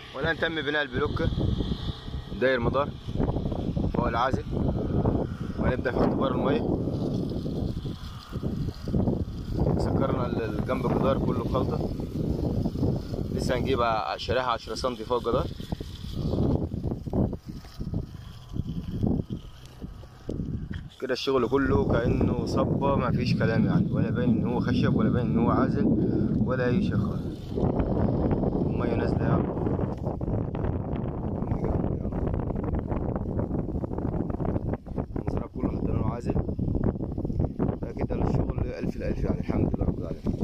والان تم بناء البلوكة داير مدار فوق العازل ونبدا في اختبار المية سكرنا ال- جنب الجدار كله خلطة لسه هنجيب ع- شريحة 10 سنتي فوق الجدار كده الشغل كله كأنه صبة ما فيش كلام يعني ولا باين ان هو خشب ولا باين ان هو عازل ولا اي شيء خالص المية نازلة يا عم. المزرعة كله حتى لونه عازل ده كده الشغل ألف الألف يعني الحمد لله رب العالمين